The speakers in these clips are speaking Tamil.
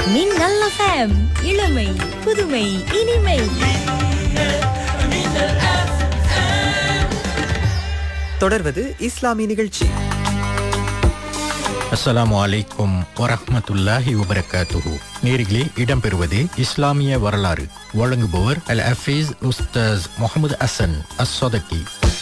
மின்னல் FM இளமை புதுமை இனிமை தொடர்வது இஸ்லாமிய நிகழ்ச்சி அஸ்ஸலாமு அலைக்கும் வரஹ்மத்துல்லாஹி வபரகாத்துஹு நேரிலே இடம்பெறுவது இஸ்லாமிய வரலாறு வழங்குபவர் அல் ஹஃபீஸ் உஸ்தாஸ் முகமது அசன் அஸ் சொதக்கி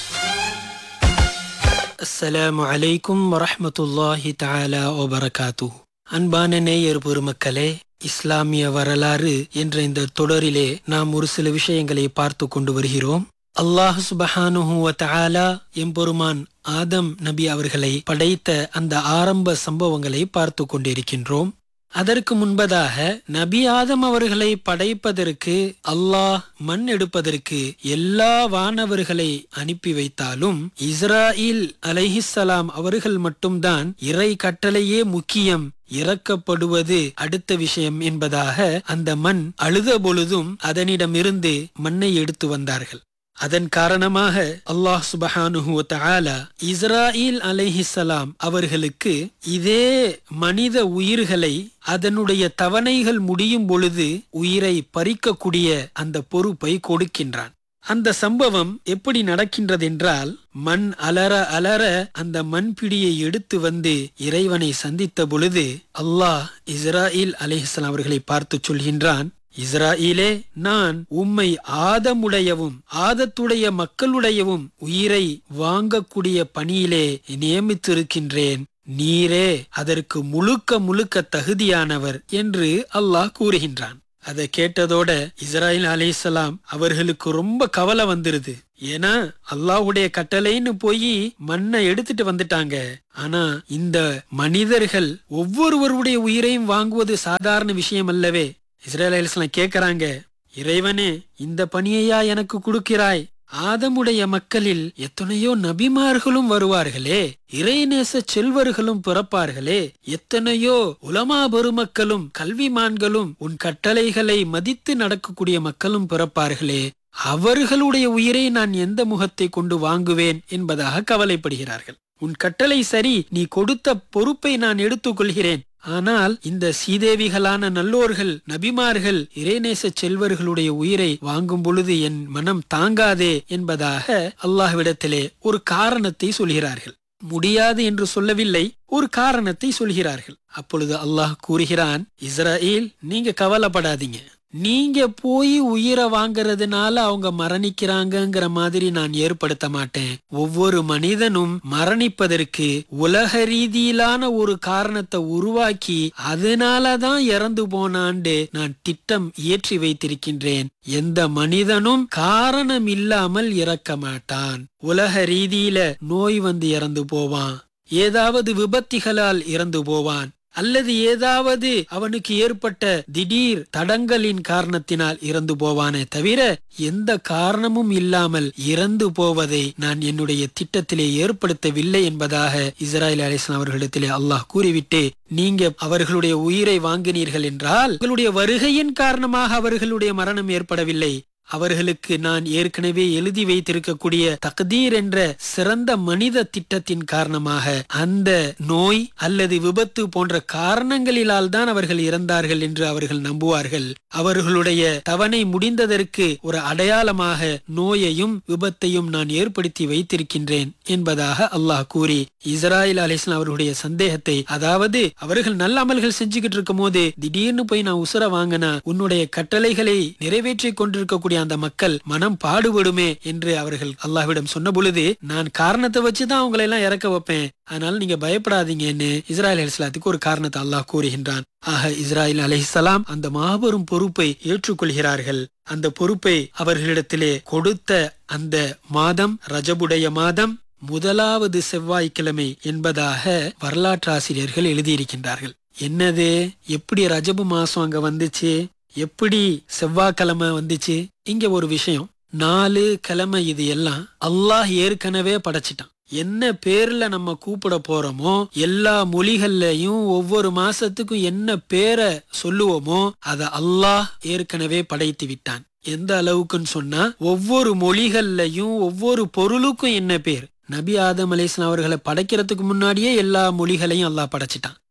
அஸ்ஸலாமு அலைக்கும் வரஹ்மத்துல்லாஹி தஆலா வபரகாத்து அன்பான நேயர் பெருமக்களே இஸ்லாமிய வரலாறு என்ற இந்த தொடரிலே நாம் ஒரு சில விஷயங்களை பார்த்து கொண்டு வருகிறோம் அல்லாஹ் சுபஹானுஹு வ தஆலா எம்பெருமான் ஆதம் நபி அவர்களை படைத்த அந்த ஆரம்ப சம்பவங்களை பார்த்து கொண்டிருக்கின்றோம் அதற்கு முன்பதாக நபி ஆதம் அவர்களை படைப்பதற்கு அல்லாஹ் மண் எடுப்பதற்கு எல்லா வானவர்களை அனுப்பி வைத்தாலும் இஸ்ராயில் அலைஹிஸ்ஸலாம் அவர்கள் மட்டும்தான் இறை கட்டளையே முக்கியம் இறக்கப்படுவது அடுத்த விஷயம் என்பதாக அந்த மண் அழுத பொழுதும் அதனிடமிருந்து மண்ணை எடுத்து வந்தார்கள் அதன் காரணமாக அல்லாஹ் சுபஹானுஹு வ தஆலா இஸ்ராயில் அலைஹிஸ்ஸலாம் அவர்களுக்கு இதே மனித உயிர்களை அதனுடைய தவணைகள் முடியும் பொழுது உயிரை பறிக்கக்கூடிய அந்த பொறுப்பை கொடுக்கின்றான் அந்த சம்பவம் எப்படி நடக்கின்றதென்றால் மண் அலற அலற அந்த மண் பிடியை எடுத்து வந்து இறைவனை சந்தித்த பொழுது அல்லாஹ் இஸ்ராயில் அலைஹிஸ்ஸலாம் அவர்களை பார்த்து சொல்கின்றான் இஸ்ராயிலே நான் உம்மை ஆதமுடையவும் ஆதத்துடைய மக்களுடையவும் உயிரை வாங்கக்கூடிய பணியிலே நியமித்திருக்கின்றேன் நீரே அதற்கு முழுக்க முழுக்க தகுதியானவர் என்று அல்லாஹ் கூறுகின்றான் அதை கேட்டதோட இஸ்ராயில் அலைஹிஸ்ஸலாம் அவர்களுக்கு ரொம்ப கவலை வந்துருது ஏன்னா அல்லாஹ்வுடைய கட்டளைன்னு போய் மண்ணை எடுத்துட்டு வந்துட்டாங்க ஆனா இந்த மனிதர்கள் ஒவ்வொருவருடைய உயிரையும் வாங்குவது சாதாரண விஷயம் அல்லவே இஸ்ரேல் அலிஸ்லாம் கேக்குறாங்க இறைவனே இந்த பணியையா எனக்கு கொடுக்கிறாய் ஆதமுடைய மக்களில் எத்தனையோ நபிமார்களும் வருவார்களே இறைநேச செல்வர்களும் பிறப்பார்களே எத்தனையோ உலமா பெருமக்களும் கல்விமான்களும் உன் கட்டளைகளை மதித்து நடக்கக்கூடிய மக்களும் பிறப்பார்களே அவர்களுடைய உயிரை நான் எந்த முகத்தை கொண்டு வாங்குவேன் என்பதாக கவலைப்படுகிறார்கள் உன் கட்டளை சரி நீ கொடுத்த பொறுப்பை நான் எடுத்துக்கொள்கிறேன் ஆனால் இந்த சீதேவிகளான நல்லோர்கள் நபிமார்கள் இறைநேச செல்வர்களுடைய உயிரை வாங்கும் பொழுது என் மனம் தாங்காதே என்பதாக அல்லாஹ்விடத்திலே ஒரு காரணத்தை சொல்கிறார்கள் முடியாது என்று சொல்லவில்லை ஒரு காரணத்தை சொல்கிறார்கள் அப்பொழுது அல்லாஹ் கூறுகிறான் இஸ்ராயேல் நீங்க கவலைப்படாதீங்க நீங்க போய் உயிரை வாங்கறதுனால அவங்க மரணிக்கிறாங்கங்கிற மாதிரி நான் ஏற்படுத்த மாட்டேன் ஒவ்வொரு மனிதனும் மரணிப்பதற்கு உலக ரீதியிலான ஒரு காரணத்தை உருவாக்கி அதனாலதான் இறந்து போனாண்டு நான் திட்டம் இயற்றி வைத்திருக்கின்றேன் எந்த மனிதனும் காரணம் இல்லாமல் இறக்க மாட்டான் உலக ரீதியில நோய் வந்து இறந்து போவான் ஏதாவது விபத்திகளால் இறந்து போவான் அல்லது ஏதாவது அவனுக்கு ஏற்பட்ட திடீர் தடங்களின் காரணத்தினால் இறந்து போவானே தவிர எந்த காரணமும் இல்லாமல் இறந்து போவதை நான் என்னுடைய திட்டத்திலே ஏற்படுத்தவில்லை என்பதாக இஸ்ராயல் அலிஸ்லாம் அவர்களிடத்திலே அல்லாஹ் கூறிவிட்டு நீங்க அவர்களுடைய உயிரை வாங்கினீர்கள் என்றால் உங்களுடைய வருகையின் காரணமாக அவர்களுடைய மரணம் ஏற்படவில்லை அவர்களுக்கு நான் ஏற்கனவே எழுதி வைத்திருக்கக்கூடிய தக்தீர் என்ற சிறந்த மனித திட்டத்தின் காரணமாக அந்த நோய் அல்லது விபத்து போன்ற காரணங்களிலால் தான் அவர்கள் இறந்தார்கள் என்று அவர்கள் நம்புவார்கள் அவர்களுடைய தவணை முடிந்ததற்கு ஒரு அடையாளமாக நோயையும் விபத்தையும் நான் ஏற்படுத்தி வைத்திருக்கின்றேன் என்பதாக அல்லாஹ் கூறி இஸ்ராயில் அலிஸ்லாம் அவர்களுடைய சந்தேகத்தை அதாவது அவர்கள் நல்ல அமல்கள் செஞ்சுக்கிட்டு இருக்கும் போது திடீர்னு போய் நான் உசுர வாங்கினா உன்னுடைய கட்டளைகளை நிறைவேற்றி கொண்டிருக்கக்கூடிய அந்த மக்கள் மனம் பாடுபடுமே என்று அவர்கள் அல்லாஹ்விடம் சொன்ன பொழுது நான் காரணத்தை வச்சுதான் அவங்களை எல்லாம் இறக்க வைப்பேன் அதனால நீங்க பயப்படாதீங்கன்னு இஸ்ராயல் அலிஸ்லாத்துக்கு ஒரு காரணத்தை அல்லாஹ் கூறுகின்றான் ஆக இஸ்ராயல் அலிஹலாம் அந்த மாபெரும் பொறுப்பை ஏற்றுக்கொள்கிறார்கள் அந்த பொறுப்பை அவர்களிடத்திலே கொடுத்த அந்த மாதம் ரஜபுடைய மாதம் முதலாவது செவ்வாய்க்கிழமை என்பதாக வரலாற்றாசிரியர்கள் எழுதியிருக்கின்றார்கள் என்னது எப்படி ரஜபு மாசம் அங்க வந்துச்சு எப்படி செவ்வாய்க்கிழமை வந்துச்சு இங்க ஒரு விஷயம் நாலு கிழமை இது எல்லாம் அல்லாஹ் ஏற்கனவே படைச்சிட்டான் என்ன பேர்ல நம்ம கூப்பிட போறோமோ எல்லா மொழிகள்லயும் ஒவ்வொரு மாசத்துக்கும் என்ன பேரை சொல்லுவோமோ அத அல்லாஹ் ஏற்கனவே படைத்து விட்டான் எந்த அளவுக்குன்னு சொன்னா ஒவ்வொரு மொழிகள்லயும் ஒவ்வொரு பொருளுக்கும் என்ன பேர் நபி ஆதம் அலிஸ்லாம் அவர்களை படைக்கிறதுக்கு முன்னாடியே எல்லா மொழிகளையும் அல்லாஹ் படைச்சிட்டான்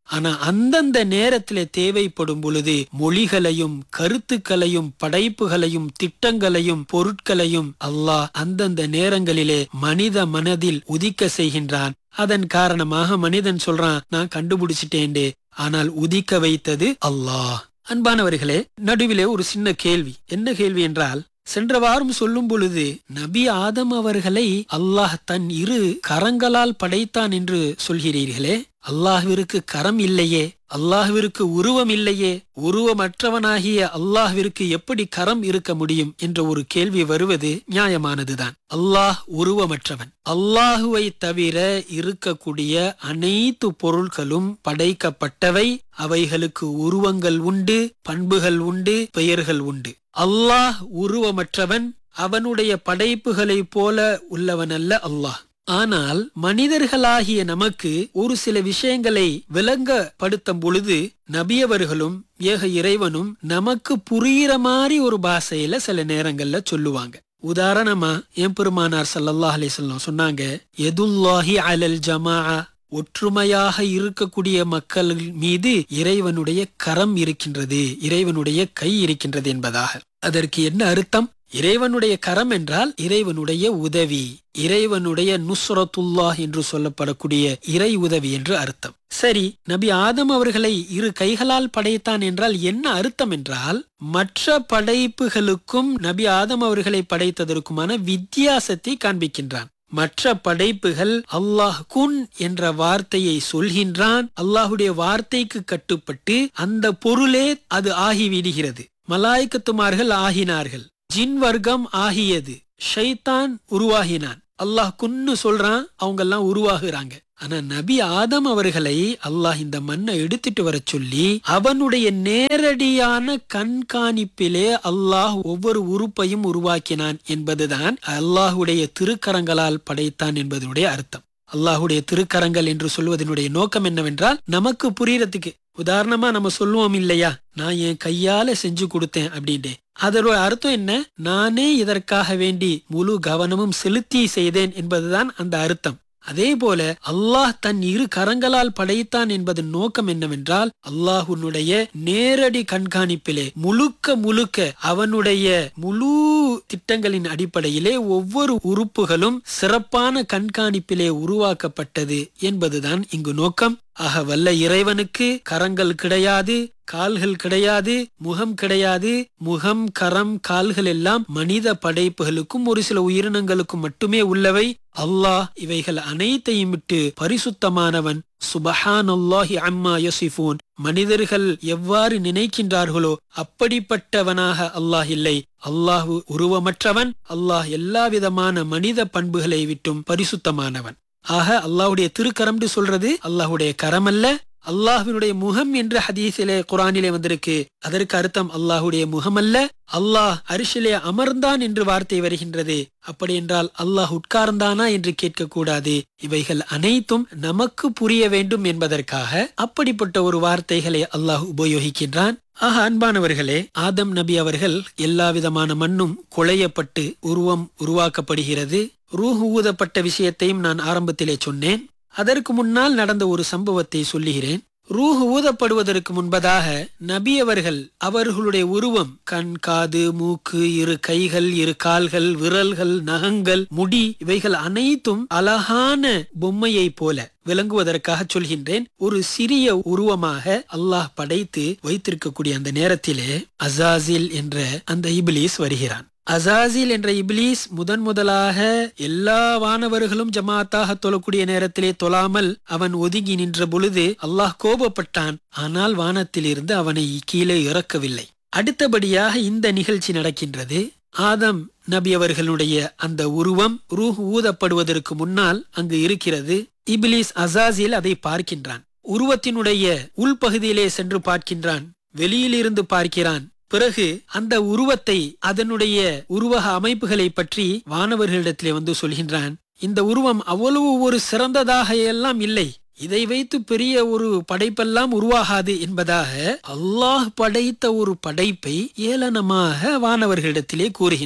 ஆனா அந்தந்த நேரத்திலே தேவைப்படும் பொழுது மொழிகளையும் கருத்துக்களையும் படைப்புகளையும் திட்டங்களையும் பொருட்களையும் அல்லாஹ் அந்தந்த நேரங்களிலே மனித மனதில் உதிக்க செய்கின்றான் அதன் காரணமாக மனிதன் சொல்றான் நான் கண்டுபிடிச்சிட்டேன்டே ஆனால் உதிக்க வைத்தது அல்லாஹ் அன்பானவர்களே நடுவிலே ஒரு சின்ன கேள்வி என்ன கேள்வி என்றால் சென்ற வாரம் சொல்லும் பொழுது நபி ஆதம் அவர்களை அல்லாஹ் தன் இரு கரங்களால் படைத்தான் என்று சொல்கிறீர்களே அல்லாஹ்விற்கு கரம் இல்லையே அல்லாஹ்விற்கு உருவம் இல்லையே உருவமற்றவனாகிய அல்லாஹ்விற்கு எப்படி கரம் இருக்க முடியும் என்ற ஒரு கேள்வி வருவது நியாயமானதுதான் அல்லாஹ் உருவமற்றவன் அல்லாஹுவை தவிர இருக்கக்கூடிய அனைத்து பொருட்களும் படைக்கப்பட்டவை அவைகளுக்கு உருவங்கள் உண்டு பண்புகள் உண்டு பெயர்கள் உண்டு அல்லாஹ் உருவமற்றவன் அவனுடைய படைப்புகளைப் போல உள்ளவன் அல்ல அல்லாஹ் ஆனால் மனிதர்களாகிய நமக்கு ஒரு சில விஷயங்களை விளங்கப்படுத்தும் பொழுது நபியவர்களும் ஏக இறைவனும் நமக்கு புரியிற மாதிரி ஒரு பாஷையில சில நேரங்கள்ல சொல்லுவாங்க உதாரணமா என் பெருமானார் சல்லல்லாஹ் அலிசல்லாம் சொன்னாங்க எதுல்லாஹி அலல் ஜமா ஒற்றுமையாக இருக்கக்கூடிய மக்கள் மீது இறைவனுடைய கரம் இருக்கின்றது இறைவனுடைய கை இருக்கின்றது என்பதாக அதற்கு என்ன அர்த்தம் இறைவனுடைய கரம் என்றால் இறைவனுடைய உதவி இறைவனுடைய நுஸ்ரத்துல்லாஹ் என்று சொல்லப்படக்கூடிய இறை உதவி என்று அர்த்தம் சரி நபி ஆதம் அவர்களை இரு கைகளால் படைத்தான் என்றால் என்ன அர்த்தம் என்றால் மற்ற படைப்புகளுக்கும் நபி ஆதம் அவர்களை படைத்ததற்குமான வித்தியாசத்தை காண்பிக்கின்றான் மற்ற படைப்புகள் அல்லாஹ் குன் என்ற வார்த்தையை சொல்கின்றான் அல்லாஹுடைய வார்த்தைக்கு கட்டுப்பட்டு அந்த பொருளே அது ஆகிவிடுகிறது மலாய்க்கத்துமார்கள் ஆகினார்கள் ஜின் வர்க்கம் ஆகியது ஷைத்தான் உருவாகினான் அல்லாஹ் குன்னு சொல்றான் அவங்க எல்லாம் உருவாகுறாங்க ஆனா நபி ஆதம் அவர்களை அல்லாஹ் இந்த மண்ணை எடுத்துட்டு வர சொல்லி அவனுடைய நேரடியான கண்காணிப்பிலே அல்லாஹ் ஒவ்வொரு உறுப்பையும் உருவாக்கினான் என்பதுதான் அல்லாஹுடைய திருக்கரங்களால் படைத்தான் என்பதனுடைய அர்த்தம் அல்லாஹுடைய திருக்கரங்கள் என்று சொல்வதனுடைய நோக்கம் என்னவென்றால் நமக்கு புரியறதுக்கு உதாரணமா நம்ம சொல்லுவோம் இல்லையா நான் என் கையால செஞ்சு கொடுத்தேன் அப்படின்ட்டு அதோட அர்த்தம் என்ன நானே இதற்காக வேண்டி முழு கவனமும் செலுத்தி செய்தேன் என்பதுதான் அந்த அர்த்தம் அதே போல அல்லாஹ் தன் இரு கரங்களால் படைத்தான் என்பதன் நோக்கம் என்னவென்றால் அல்லாஹுனுடைய நேரடி கண்காணிப்பிலே முழுக்க முழுக்க அவனுடைய முழு திட்டங்களின் அடிப்படையிலே ஒவ்வொரு உறுப்புகளும் சிறப்பான கண்காணிப்பிலே உருவாக்கப்பட்டது என்பதுதான் இங்கு நோக்கம் ஆக வல்ல இறைவனுக்கு கரங்கள் கிடையாது கால்கள் கிடையாது முகம் கிடையாது முகம் கரம் கால்கள் எல்லாம் மனித படைப்புகளுக்கும் ஒரு சில உயிரினங்களுக்கும் மட்டுமே உள்ளவை அல்லாஹ் இவைகள் அனைத்தையும் விட்டு பரிசுத்தமானவன் சுபஹான் அல்லாஹி அம்மா யசிஃபூன் மனிதர்கள் எவ்வாறு நினைக்கின்றார்களோ அப்படிப்பட்டவனாக அல்லாஹ் இல்லை அல்லாஹு உருவமற்றவன் அல்லாஹ் எல்லா விதமான மனித பண்புகளை விட்டும் பரிசுத்தமானவன் ஆக அல்லாஹுடைய திருக்கரம்னு சொல்றது அல்லாஹுடைய கரம் அல்ல அல்லாஹுவினுடைய முகம் என்று ஹதீஸிலே குரானிலே வந்திருக்கு அதற்கு அர்த்தம் அல்லாஹுடைய முகம் அல்ல அல்லாஹ் அரிசிலே அமர்ந்தான் என்று வார்த்தை வருகின்றது அப்படி என்றால் அல்லாஹ் உட்கார்ந்தானா என்று கேட்கக்கூடாது இவைகள் அனைத்தும் நமக்கு புரிய வேண்டும் என்பதற்காக அப்படிப்பட்ட ஒரு வார்த்தைகளை அல்லாஹ் உபயோகிக்கின்றான் ஆக அன்பானவர்களே ஆதம் நபி அவர்கள் எல்லா விதமான மண்ணும் குழையப்பட்டு உருவம் உருவாக்கப்படுகிறது ரூஹ் ஊதப்பட்ட விஷயத்தையும் நான் ஆரம்பத்திலே சொன்னேன் அதற்கு முன்னால் நடந்த ஒரு சம்பவத்தை சொல்லுகிறேன் ரூஹ் ஊதப்படுவதற்கு முன்பதாக நபி அவர்கள் அவர்களுடைய உருவம் கண் காது மூக்கு இரு கைகள் இரு கால்கள் விரல்கள் நகங்கள் முடி இவைகள் அனைத்தும் அழகான பொம்மையை போல விளங்குவதற்காக சொல்கின்றேன் ஒரு சிறிய உருவமாக அல்லாஹ் படைத்து வைத்திருக்கக்கூடிய அந்த நேரத்திலே அசாசில் என்ற அந்த இபிலிஸ் வருகிறான் அசாசில் என்ற இப்லீஸ் முதன் முதலாக எல்லா வானவர்களும் ஜமாத்தாக தொழக்கூடிய நேரத்திலே தொழாமல் அவன் ஒதுங்கி நின்ற பொழுது அல்லாஹ் கோபப்பட்டான் ஆனால் வானத்திலிருந்து அவனை கீழே இறக்கவில்லை அடுத்தபடியாக இந்த நிகழ்ச்சி நடக்கின்றது ஆதம் நபி அவர்களுடைய அந்த உருவம் ரூஹ் ஊதப்படுவதற்கு முன்னால் அங்கு இருக்கிறது இபிலிஸ் அசாசில் அதை பார்க்கின்றான் உருவத்தினுடைய உள்பகுதியிலே சென்று பார்க்கின்றான் வெளியிலிருந்து பார்க்கிறான் பிறகு அந்த உருவத்தை அதனுடைய உருவக அமைப்புகளை பற்றி வானவர்களிடத்திலே வந்து சொல்கின்றான் இந்த உருவம் அவ்வளவு ஒரு சிறந்ததாக எல்லாம் இல்லை இதை வைத்து பெரிய ஒரு படைப்பெல்லாம் உருவாகாது என்பதாக அல்லாஹ் படைத்த ஒரு படைப்பை ஏளனமாக வானவர்களிடத்திலே கூறுகின்றான்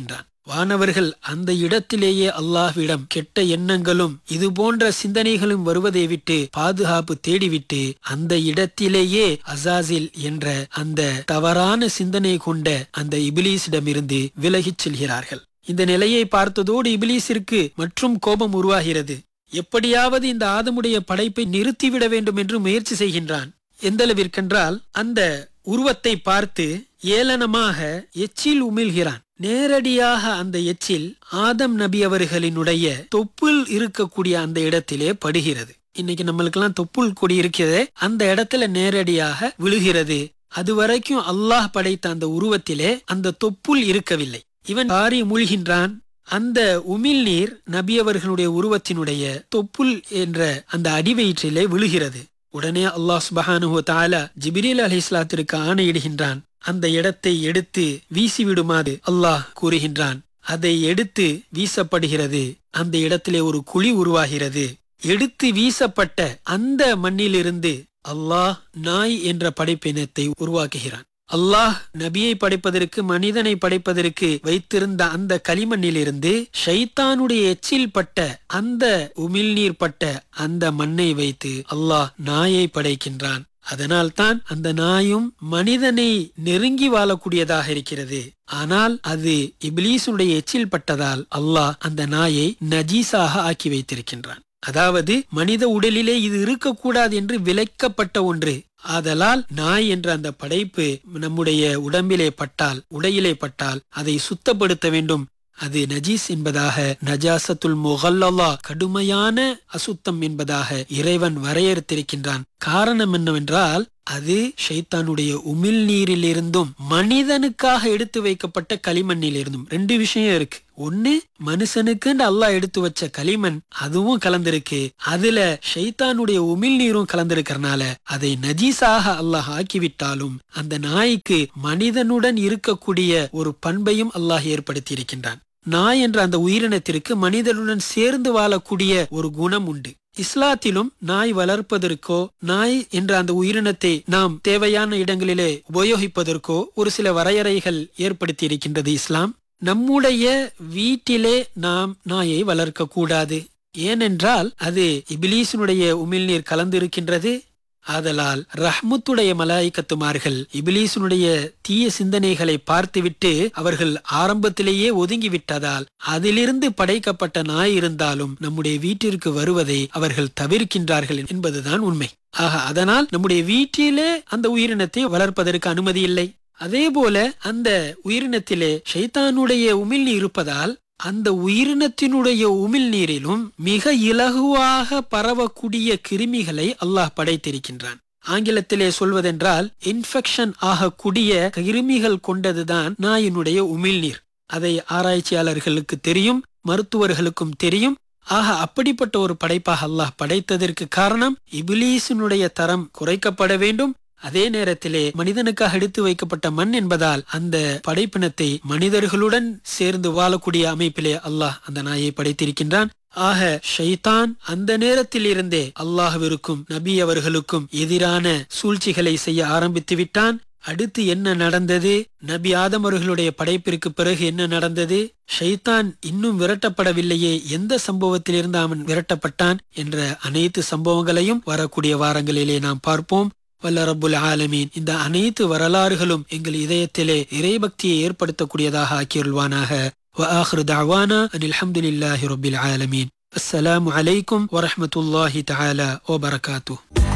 வானவர்கள் அந்த இடத்திலேயே அல்லாஹ்விடம் கெட்ட எண்ணங்களும் இது போன்ற சிந்தனைகளும் வருவதை விட்டு பாதுகாப்பு தேடிவிட்டு அந்த இடத்திலேயே அசாசில் என்ற அந்த தவறான சிந்தனை கொண்ட அந்த இபிலீஸிடமிருந்து விலகிச் செல்கிறார்கள் இந்த நிலையை பார்த்ததோடு இபிலீஸிற்கு மற்றும் கோபம் உருவாகிறது எப்படியாவது இந்த ஆதமுடைய படைப்பை நிறுத்திவிட வேண்டும் என்று முயற்சி செய்கின்றான் எந்தளவிற்கென்றால் அந்த உருவத்தை பார்த்து ஏளனமாக எச்சில் உமிழ்கிறான் நேரடியாக அந்த எச்சில் ஆதம் நபி அவர்களினுடைய தொப்புள் இருக்கக்கூடிய அந்த இடத்திலே படுகிறது இன்னைக்கு நம்மளுக்கெல்லாம் தொப்புள் கொடி இருக்கிறதே அந்த இடத்துல நேரடியாக விழுகிறது அதுவரைக்கும் அல்லாஹ் படைத்த அந்த உருவத்திலே அந்த தொப்புள் இருக்கவில்லை இவன் காரி மூழ்கின்றான் அந்த உமிழ்நீர் நபி அவர்களுடைய உருவத்தினுடைய தொப்புள் என்ற அந்த அடிவயிற்றிலே விழுகிறது உடனே அல்லாஹ் சுபஹானுஹு தாலா ஜிபிரில் அலி இஸ்லாத்திற்கு ஆணையிடுகின்றான் அந்த இடத்தை எடுத்து வீசிவிடுமாறு அல்லாஹ் கூறுகின்றான் அதை எடுத்து வீசப்படுகிறது அந்த இடத்திலே ஒரு குழி உருவாகிறது எடுத்து வீசப்பட்ட அந்த மண்ணிலிருந்து அல்லாஹ் நாய் என்ற படைப்பினத்தை உருவாக்குகிறான் அல்லாஹ் நபியை படைப்பதற்கு மனிதனை படைப்பதற்கு வைத்திருந்த அந்த களிமண்ணிலிருந்து ஷைத்தானுடைய எச்சில் பட்ட அந்த உமிழ்நீர் பட்ட அந்த மண்ணை வைத்து அல்லாஹ் நாயை படைக்கின்றான் அதனால்தான் அந்த நாயும் மனிதனை நெருங்கி வாழக்கூடியதாக இருக்கிறது ஆனால் அது இப்லீசுடைய எச்சில் பட்டதால் அல்லாஹ் அந்த நாயை நஜீஸாக ஆக்கி வைத்திருக்கின்றான் அதாவது மனித உடலிலே இது இருக்கக்கூடாது என்று விலக்கப்பட்ட ஒன்று ஆதலால் நாய் என்ற அந்த படைப்பு நம்முடைய உடம்பிலே பட்டால் உடையிலே பட்டால் அதை சுத்தப்படுத்த வேண்டும் அது நஜீஸ் என்பதாக நஜாசத்துல் முகல்லா கடுமையான அசுத்தம் என்பதாக இறைவன் வரையறுத்திருக்கின்றான் காரணம் என்னவென்றால் அது ஷைத்தானுடைய உமிழ் நீரிலிருந்தும் மனிதனுக்காக எடுத்து வைக்கப்பட்ட களிமண்ணில் இருந்தும் ரெண்டு விஷயம் இருக்கு ஒண்ணு மனுஷனுக்கு அல்லாஹ் எடுத்து வச்ச களிமண் அதுவும் கலந்திருக்கு அதுல ஷைத்தானுடைய உமிழ் நீரும் கலந்திருக்கிறனால அதை நஜீஸாக அல்லாஹ் ஆக்கிவிட்டாலும் அந்த நாய்க்கு மனிதனுடன் இருக்கக்கூடிய ஒரு பண்பையும் அல்லாஹ் ஏற்படுத்தி இருக்கின்றான் நாய் என்ற அந்த உயிரினத்திற்கு மனிதனுடன் சேர்ந்து வாழக்கூடிய ஒரு குணம் உண்டு இஸ்லாத்திலும் நாய் வளர்ப்பதற்கோ நாய் என்ற அந்த உயிரினத்தை நாம் தேவையான இடங்களிலே உபயோகிப்பதற்கோ ஒரு சில வரையறைகள் ஏற்படுத்தி இருக்கின்றது இஸ்லாம் நம்முடைய வீட்டிலே நாம் நாயை வளர்க்க கூடாது ஏனென்றால் அது இபிலீசனுடைய உமிழ்நீர் கலந்திருக்கின்றது ஆதலால் ரஹ்முத்துடைய மலாய்க்கத்துமார்கள் இபிலீசனுடைய தீய சிந்தனைகளை பார்த்துவிட்டு அவர்கள் ஆரம்பத்திலேயே ஒதுங்கி விட்டதால் அதிலிருந்து படைக்கப்பட்ட நாய் இருந்தாலும் நம்முடைய வீட்டிற்கு வருவதை அவர்கள் தவிர்க்கின்றார்கள் என்பதுதான் உண்மை ஆக அதனால் நம்முடைய வீட்டிலே அந்த உயிரினத்தை வளர்ப்பதற்கு அனுமதி இல்லை அதே போல அந்த உயிரினத்திலே ஷைத்தானுடைய உமிழ்நீர் இருப்பதால் அந்த உயிரினத்தினுடைய உமிழ்நீரிலும் மிக இலகுவாக பரவக்கூடிய கிருமிகளை அல்லாஹ் படைத்திருக்கின்றான் ஆங்கிலத்திலே சொல்வதென்றால் இன்ஃபெக்ஷன் ஆகக்கூடிய கிருமிகள் கொண்டதுதான் நாயினுடைய உமிழ்நீர் அதை ஆராய்ச்சியாளர்களுக்கு தெரியும் மருத்துவர்களுக்கும் தெரியும் ஆக அப்படிப்பட்ட ஒரு படைப்பாக அல்லாஹ் படைத்ததற்கு காரணம் இபிலீசினுடைய தரம் குறைக்கப்பட வேண்டும் அதே நேரத்திலே மனிதனுக்காக எடுத்து வைக்கப்பட்ட மண் என்பதால் அந்த படைப்பினத்தை மனிதர்களுடன் சேர்ந்து வாழக்கூடிய அமைப்பிலே அல்லாஹ் அந்த நாயை படைத்திருக்கின்றான் ஆக ஷைத்தான் அந்த நேரத்தில் இருந்தே அல்லாஹ்விற்கும் நபி அவர்களுக்கும் எதிரான சூழ்ச்சிகளை செய்ய ஆரம்பித்து விட்டான் அடுத்து என்ன நடந்தது நபி ஆதம் அவர்களுடைய படைப்பிற்கு பிறகு என்ன நடந்தது ஷைத்தான் இன்னும் விரட்டப்படவில்லையே எந்த சம்பவத்திலிருந்து அவன் விரட்டப்பட்டான் என்ற அனைத்து சம்பவங்களையும் வரக்கூடிய வாரங்களிலே நாம் பார்ப்போம் வல்ல ரப்புல் ஆலமீன் இந்த அனைத்து வரலாறுகளும் எங்கள் இதயத்திலே இறைபக்தியை ஏற்படுத்தக்கூடியதாக ஆக்கியுள்வானாக وآخر دعوانا أن الحمد لله رب العالمين السلام عليكم ورحمة الله تعالى وبركاته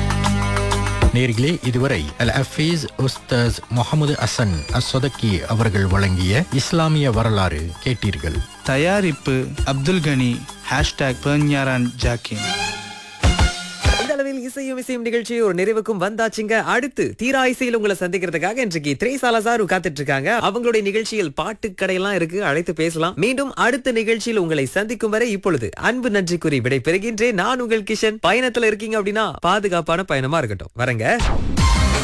நேர்களே இதுவரை அல் அஃபீஸ் உஸ்தாஸ் முகமது அசன் அஸ்வதக்கி அவர்கள் வழங்கிய இஸ்லாமிய வரலாறு கேட்டீர்கள் தயாரிப்பு அப்துல் கனி ஹேஷ்டாக் பெர்ஞாரான் ஜாக்கின் இந்த அளவில் இசையும் இசையும் நிகழ்ச்சி ஒரு நிறைவுக்கும் வந்தாச்சுங்க அடுத்து தீரா இசையில் உங்களை சந்திக்கிறதுக்காக இன்றைக்கு திரைசாலசாரு காத்துட்டு இருக்காங்க அவங்களுடைய நிகழ்ச்சியில் பாட்டு கடையெல்லாம் இருக்கு அழைத்து பேசலாம் மீண்டும் அடுத்த நிகழ்ச்சியில் உங்களை சந்திக்கும் வரை இப்பொழுது அன்பு நன்றி கூறி விடை பெறுகின்றேன் நான் உங்கள் கிஷன் பயணத்துல இருக்கீங்க அப்படின்னா பாதுகாப்பான பயணமா இருக்கட்டும் வரங்க